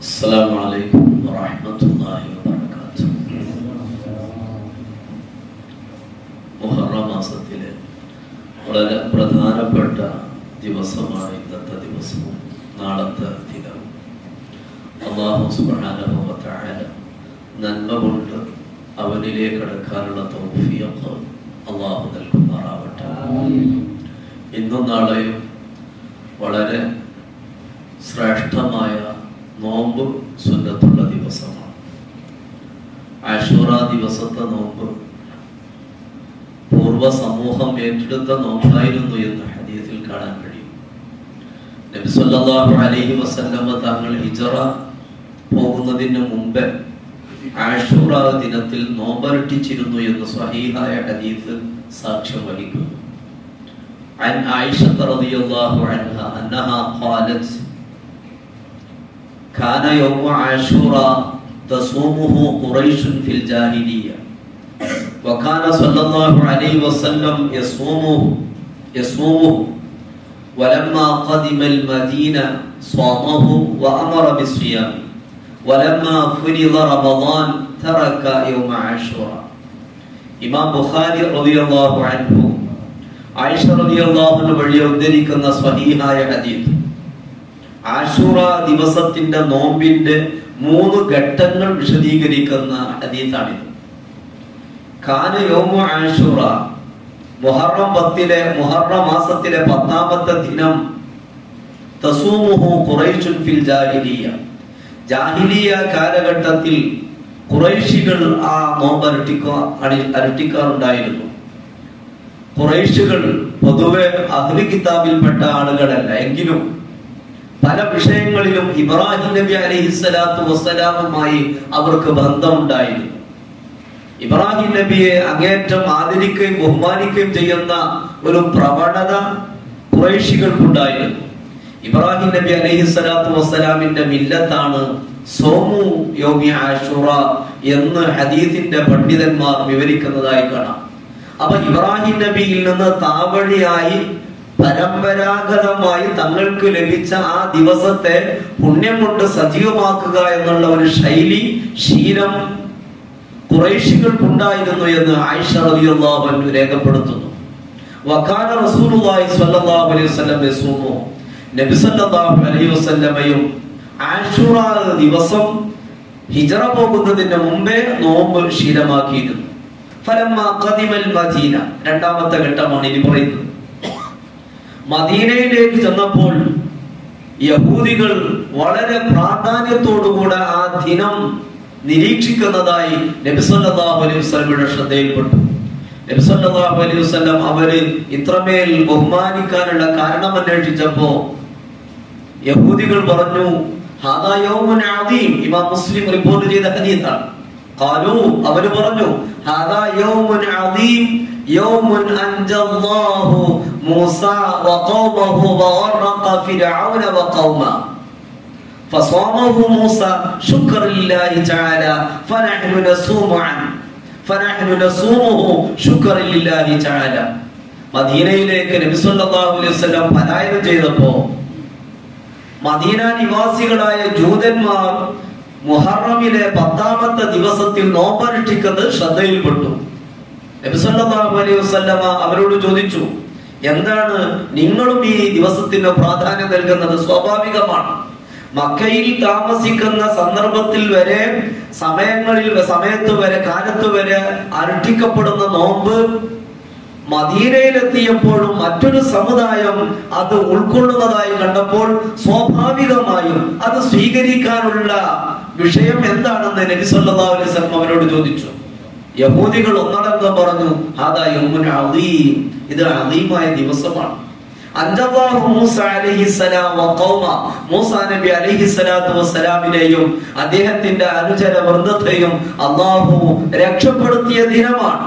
السلام عليكم ورحمة الله وبركاته മുഹറം മാസത്തിലെ വളരെ പ്രധാനപ്പെട്ട ദിവസമാണ് ഇന്നത്തെ ദിവസവും നാളത്തെ ദിനവും അള്ളാഹു സുബ്ഹാനഹു വ തആല നന്മ കൊണ്ട് അവനിലേക്ക് അടുക്കാനുള്ള തൗഫീഖ് അള്ളാഹു നൽകുമാറാവട്ടെ ഇന്നും നാളെയും വളരെ ശ്രേഷ്ഠമായ നോമ്പ് സുന്നത്തുള്ള ദിവസമാണ് ആഷൂറ ദിവസത്തെ നോമ്പ് പൂർവ്വ സമൂഹം ഏറ്റെടുത്ത നോമ്പായിരുന്നു എന്ന് ഹദീസിൽ കാണാൻ കഴിയും നബി സല്ലല്ലാഹു അലൈഹി വസല്ലമ തങ്ങൾ ഹിജറ പോകുന്നതിന് മുമ്പ് ആഷൂറ ദിനത്തിൽ നോമ്പരട്ടിച്ചിരുന്നു എന്ന് സ്വഹീഹായ ഹദീസ് സാക്ഷ്യം വഹിക്കുന്നു عن عائشة رضي الله عنها أنها قالت كان يوم عاشوراء تصومه قريش في الجاهلية وكان صلى الله عليه وسلم يصومه يصومه ولما قدم المدينة صامه وأمر بالصيام ولما فرض رمضان ترك يوم عاشوراء إمام بخاري رضي الله عنه ആയിഷ റളിയല്ലാഹു വഴി ഉദ്ധരിക്കുന്ന സ്വഹീഹായ ഹദീസ് ആശൂറ ദിവസത്തിന്റെ നോമ്പിന്റെ മൂന്ന് ഘട്ടങ്ങൾ വിശദീകരിക്കുന്ന ഹദീസാണിത് കാന യോമു ആശൂറ മുഹറം പത്തിലെ മുഹറം മാസത്തിലെ പത്താമത്തെ ദിനം തസൂമുഹു ഖുറൈശുൻ ഫിൽ ജാഹിലിയ ജാഹിലിയ കാലഘട്ടത്തിൽ ഖുറൈശികൾ ആ നോമ്പ് അരട്ടിക്കുക അരട്ടിക്കാറുണ്ടായിരുന്നു ഖുറൈശുകൾ പൊതുവെ അഹ്ലി കിതാബിൽപ്പെട്ട ആളുകളല്ല എങ്കിലും പല വിഷയങ്ങളിലും ഇബ്രാഹിം നബി അലൈഹിസ്സലാത്തു വസ്സലാമുമായി അവർക്ക് ബന്ധമുണ്ടായിരുന്നു ഇബ്രാഹിം നബിയെ അങ്ങേറ്റം ആദരിക്കുകയും ബഹുമാനിക്കുകയും ചെയ്യുന്ന ഒരു പ്രവണത ഖുറൈശികൾക്കുണ്ടായിരുന്നു ഇബ്രാഹിം നബി അലൈഹിസ്സലാത്തു വസ്സലാമിന്റെ മില്ലത്താണ് സോമു യോമി ആഷുറ എന്ന് ഹദീസിന്റെ പണ്ഡിതന്മാർ വിവരിക്കുന്നതായി കാണാം അപ്പൊ ഇബ്രാഹിം നബിയിൽ നിന്ന് താവഴിയായി പരമ്പരാഗതമായി തങ്ങൾക്ക് ലഭിച്ച ആ ദിവസത്തെ പുണ്യം കൊണ്ട് സജീവമാക്കുക എന്നുള്ള ഒരു ശൈലി ശീലം കുറേശികൾക്കുണ്ടായിരുന്നു എന്ന് ആയിഷ റളിയല്ലാഹു അൻഹു രേഖപ്പെടുത്തുന്നു വകാന റസൂലുള്ളാഹി സ്വല്ലല്ലാഹു അലൈഹി വസല്ലം യസൂമു നബി സല്ലല്ലാഹു അലൈഹി വസല്ലമയും ആഷൂറ ദിവസം ഹിജറ പോകുന്നതിന് മുമ്പേ നോമ്പ് ശീലമാക്കിയിരുന്നു ഫലമ്മ ഖദിമൽ മദീന രണ്ടാമത്തെ ഘട്ടമാണ് ഇനി പറയുന്നത് മദീനയിലേക്ക് ചെന്നപ്പോൾ യഹൂദികൾ വളരെ പ്രാധാന്യത്തോടുകൂടെ ആ ദിനം നിരീക്ഷിക്കുന്നതായി നബിസല്ലാഹു അലൈഹി വസ്ലമിയുടെ ശ്രദ്ധയിൽപ്പെട്ടു നബിസല്ലാഹു അലൈഹി വസ്ലം അവര് ഇത്രമേൽ ബഹുമാനിക്കാനുള്ള കാരണം അന്വേഷിച്ചപ്പോ യഹൂദികൾ പറഞ്ഞു ഹാദാ യൗമുൻ അദീം ഇമാം മുസ്ലിം റിപ്പോർട്ട് ചെയ്ത ഹദീസാണ് قالوا അവര് പറഞ്ഞു هذا يوم عظيم يوم أنجى الله موسى وقومه وغرق فرعون وقومه فصامه موسى شكرا لله تعالى فنحن نصوم عنه فنحن نصومه شكرا لله تعالى മദീനയിലേക്ക് നബി സല്ലല്ലാഹു അലൈഹി വസല്ലം പലായനം ചെയ്തപ്പോ മദീന നിവാസികളായ ജൂതന്മാർ മുഹറമിലെ പത്താമത്തെ ദിവസത്തിൽ നോമ്പനുഷ്ഠിക്കുന്നത് ശ്രദ്ധയിൽപ്പെട്ടു നബിസല്ലാഹു അലൈഹി വസല്ലമ അവരോട് ചോദിച്ചു എന്താണ് നിങ്ങളും ഈ ദിവസത്തിന് പ്രാധാന്യം നൽകുന്നത് സ്വാഭാവികമാണ് മക്കയിൽ താമസിക്കുന്ന സന്ദർഭത്തിൽ വരെ സമയങ്ങളിൽ സമയത്ത് വരെ കാലത്ത് വരെ അനുഷ്ഠിക്കപ്പെടുന്ന നോമ്പ് മദീനയിലെത്തിയപ്പോഴും മറ്റൊരു സമുദായം അത് ഉൾക്കൊള്ളുന്നതായി കണ്ടപ്പോൾ സ്വാഭാവികമായും അത് സ്വീകരിക്കാനുള്ള വിഷയം എന്താണെന്ന് നബി സല്ലല്ലാഹു അലൈഹി വസല്ലം അവരോട് ചോദിച്ചു യഹൂദികൾ ഒന്നടങ്കം പറഞ്ഞു ഹാദാ യൗമുൻ അദീം ഇത് അദീമായ ദിവസമാണ് അൻജല്ലാഹു മൂസ അലൈഹിസ്സലാം വഖൗമ മൂസ നബി അലൈഹിസ്സലാത്തു വസ്സലാമിനെയും അദ്ദേഹത്തിന്റെ അനുചര വൃന്ദത്തെയും അല്ലാഹു രക്ഷപ്പെടുത്തിയ ദിനമാണ്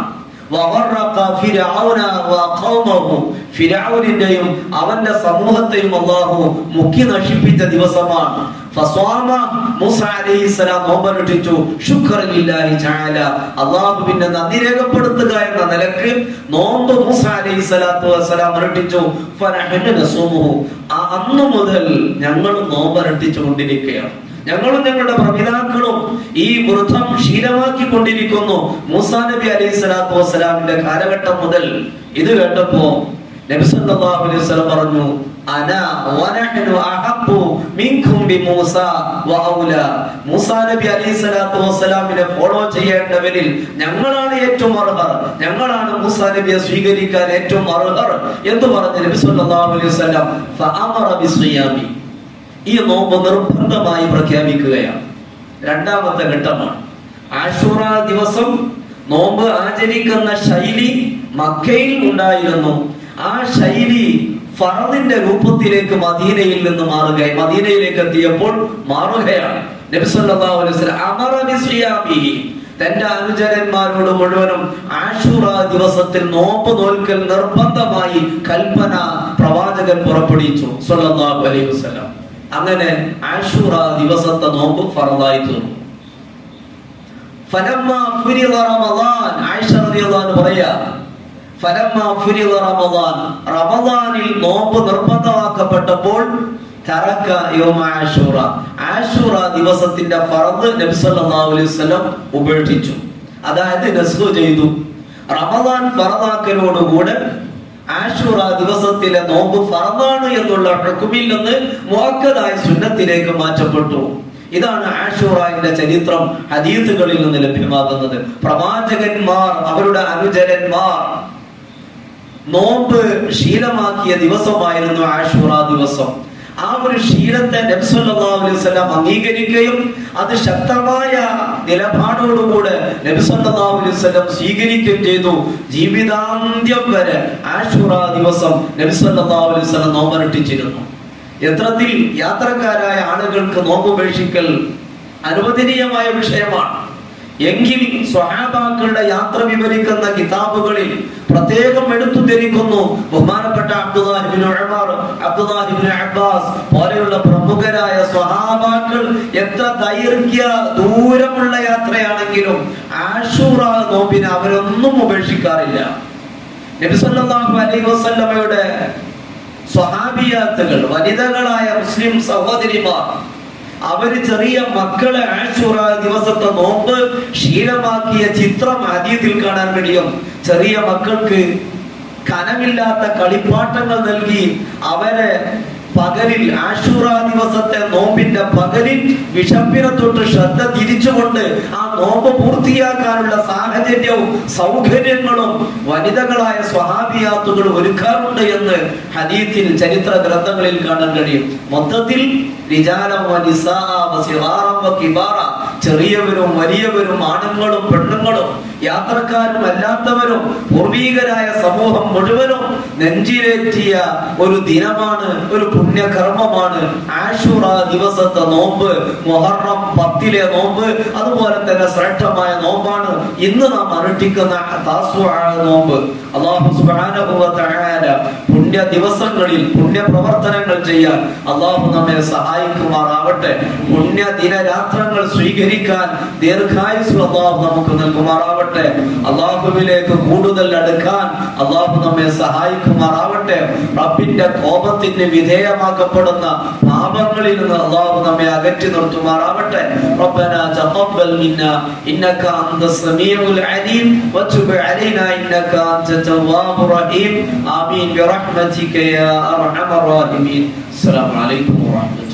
ഫിരൗനിന്റെയും അവന്റെ സമൂഹത്തെയും അള്ളാഹു മുഖ്യ നശിപ്പിച്ച ദിവസമാണ് നോമ്പനുഷ്ഠിച്ചു അള്ളാഹുവിന്റെ നന്ദി രേഖപ്പെടുത്തുക എന്ന നിലക്ക് നോമ്പ് മൂസ അലൈഹി സ്വലാത്തു വസ്സലാം അനുഷ്ഠിച്ചു അന്നു മുതൽ ഞങ്ങൾ നോമ്പ് അനുഷ്ഠിച്ചു കൊണ്ടിരിക്കുകയാണ് ഞങ്ങളും ഞങ്ങളുടെ പ്രപിതാക്കളും ഈ വൃദ്ധം ശീലമാക്കിക്കൊണ്ടിരിക്കുന്നു മൂസാ നബി അലൈഹി സ്വലാത്തു വസ്സലാമിന്റെ കാലഘട്ടം മുതൽ ഇത് കേട്ടപ്പോ നബി സല്ലല്ലാഹു അലൈഹി വസല്ലം പറഞ്ഞു അന വനഹ്നു അഹബ്ബു മിൻകും ബിമൂസ വഔല മൂസാ നബി അലൈഹി സ്വലാത്തു വസ്സലാമിനെ ഫോളോ ചെയ്യേണ്ടവരിൽ ഞങ്ങളാണ് ഏറ്റവും അർഹർ ഞങ്ങളാണ് മൂസാ നബിയെ സ്വീകരിക്കാൻ ഏറ്റവും അർഹർ എന്ന് പറഞ്ഞ് നബി സല്ലല്ലാഹു അലൈഹി വസല്ലം ഫഅമറ ബിസ്വിയാമി ഈ നോമ്പ് നിർബന്ധമായി പ്രഖ്യാപിക്കുകയാണ് രണ്ടാമത്തെ ഘട്ടമാണ് ആഷൂറ ദിവസം നോമ്പ് ആചരിക്കുന്ന ശൈലി മക്കയിൽ ഉണ്ടായിരുന്നു ആ ശൈലി ഫറദിന്റെ രൂപത്തിലേക്ക് മദീനയിൽ നിന്ന് മാറുകയായി മദീനയിലേക്ക് എത്തിയപ്പോൾ മാറുകയാണ് നബി സല്ലല്ലാഹു അലൈഹി വസല്ലം അമറ ബിസ്വിയാമിഹി തന്റെ അനുചരന്മാരോട് മുഴുവനും ആഷൂറ ദിവസത്തിൽ നോമ്പ് നോൽക്കൽ നിർബന്ധമായി കൽപ്പന പ്രവാചകൻ പുറപ്പെടുവിച്ചു സല്ലല്ലാഹു അലൈഹി വസല്ലം അങ്ങനെ ആഷൂറ ദിവസത്തെ നോമ്പ് ഫറദായി തീർന്നു ഫലമ്മ ഫുരിദ റമദാൻ ആയിഷ റളിയല്ലാഹു അൻഹ പറയാ ഫലമ്മ ഫുരിദ റമദാൻ റമദാനിൽ നോമ്പ് നിർബന്ധമാക്കപ്പെട്ടപ്പോൾ തറക്ക യൗമ ആഷൂറ ആഷൂറ ദിവസത്തിന്റെ ഫറദ് നബി സല്ലല്ലാഹു അലൈഹി വസല്ലം ഉപേക്ഷിച്ചു അതായത് നസ്ഖു ചെയ്തു റമദാൻ ഫറദാക്കലോടുകൂടെ ആഷൂറ ദിവസത്തിലെ നോമ്പ് ഫറദാണ് എന്നുള്ള ഹുക്കുമിൽ നിന്ന് മുഅക്കദായ സുന്നത്തിലേക്ക് മാറ്റപ്പെട്ടു ഇതാണ് ആഷൂറാന്റെ ചരിത്രം ഹദീസുകളിൽ നിന്ന് ലഭ്യമാകുന്നത് പ്രവാചകന്മാർ അവരുടെ അനുചരന്മാർ നോമ്പ് ശീലമാക്കിയ ദിവസമായിരുന്നു ആഷൂറ ദിവസം ആ ഒരു ശീലത്തെ നബി സല്ലല്ലാഹു അലൈഹി വസല്ലം അംഗീകരിക്കുകയും അത് ശക്തമായ നിലപാടോടുകൂടെ നബി സല്ലല്ലാഹു അലൈഹി വസല്ലം സ്വീകരിക്കുകയും ചെയ്തു ജീവിതാന്ത്യം വരെ ആഷൂറ ദിവസം നബി സല്ലല്ലാഹു അലൈഹി വസല്ലം നോമ്പനുഷ്ഠിച്ചിരുന്നു യന്ത്രത്തിൽ യാത്രക്കാരായ ആളുകൾക്ക് നോമ്പുപേക്ഷിക്കൽ അനുവദനീയമായ വിഷയമാണ് എങ്കിൽ സ്വഹാബാക്കളുടെ യാത്ര വിവരിക്കുന്ന കിതാബുകളിൽ പ്രത്യേകം എടുത്തു ധരിക്കുന്നു ബഹുമാനപ്പെട്ട അബ്ദുല്ലാഹിബിൻ ഉമർ അബ്ദുല്ലാഹിബിൻ അബ്ബാസ് പോലെയുള്ള പ്രമുഖരായ സ്വഹാബാക്കൾ എത്ര ദൈർഘ്യ ദൂരമുള്ള യാത്രയാണെങ്കിലും ആഷൂറ നോമ്പിനെ അവരൊന്നും ഉപേക്ഷിക്കാറില്ല നബി സല്ലല്ലാഹു അലൈഹി വസല്ലമയുടെ സ്വഹാബിയാത്തുകൾ വനിതകളായ മുസ്ലിം സഹോദരിമാർ അവര് ചെറിയ മക്കളെ ആശുറ ദിവസത്തെ നോമ്പ് ശീലമാക്കിയ ചിത്രം ആദ്യത്തിൽ കാണാൻ കഴിയും ചെറിയ മക്കൾക്ക് കനമില്ലാത്ത കളിപ്പാട്ടങ്ങൾ നൽകി അവരെ പകലിൽ ആഷൂറ ദിവസത്തെ നോമ്പിന്റെ പകലിൽ വിഷപ്പിനെ തൊട്ട് ശ്രദ്ധ തിരിച്ചുകൊണ്ട് ആ നോമ്പ് പൂർത്തിയാക്കാനുള്ള സാഹചര്യവും സൗകര്യങ്ങളും വനിതകളായ സ്വഹാബിയാത്തുകൾ ഒരുക്കാറുണ്ട് എന്ന് ഹദീത്തിൽ ചരിത്ര ഗ്രന്ഥങ്ങളിൽ കാണാൻ കഴിയും മൊത്തത്തിൽ റിജാലം വ നിസാ വ സിഗാറം വ കിബാറ ചെറിയവരും വലിയവരും ആണുങ്ങളും പെണ്ണുങ്ങളും യാത്രക്കാരും അല്ലാത്തവരും പൂർവീകരായ സമൂഹം മുഴുവനും നെഞ്ചിലേറ്റിയ ഒരു ദിനമാണ് ഒരു പുണ്യകർമ്മമാണ് ആഷുറ ദിവസത്തെ നോമ്പ് മൊഹറം പത്തിലെ നോമ്പ് അതുപോലെ തന്നെ ശ്രേഷ്ഠമായ നോമ്പാണ് ഇന്ന് നാം അനുഷ്ഠിക്കുന്ന താസുആ നോമ്പ് അള്ളാഹു സുബ്ഹാനഹു വ തആല പുണ്യ ദിവസങ്ങളിൽ പുണ്യ പ്രവർത്തനങ്ങൾ ചെയ്യാൻ അള്ളാഹു നമ്മെ സഹായിക്കുമാറാവട്ടെ പുണ്യ ദിനരാത്രങ്ങൾ സ്വീകരിക്കാൻ ദീർഘായുസ് അള്ളാഹു നമുക്ക് നൽകുമാറാവട്ടെ അള്ളാഹുവിലേക്ക് കൂടുതൽ അടുക്കാൻ അള്ളാഹു നമ്മെ സഹായിക്കുമാറാവട്ടെ റബ്ബിന്റെ കോപത്തിന് വിധേയമാക്കപ്പെടുന്ന പാപങ്ങളിൽ നിന്ന് അള്ളാഹു നമ്മെ അകറ്റി നിർത്തുമാറാവട്ടെ ربنا تقبل منا انك انت السميع العليم وتب علينا انك انت التواب الرحيم امين برحمتك يا ارحم الراحمين السلام عليكم ورحمه الله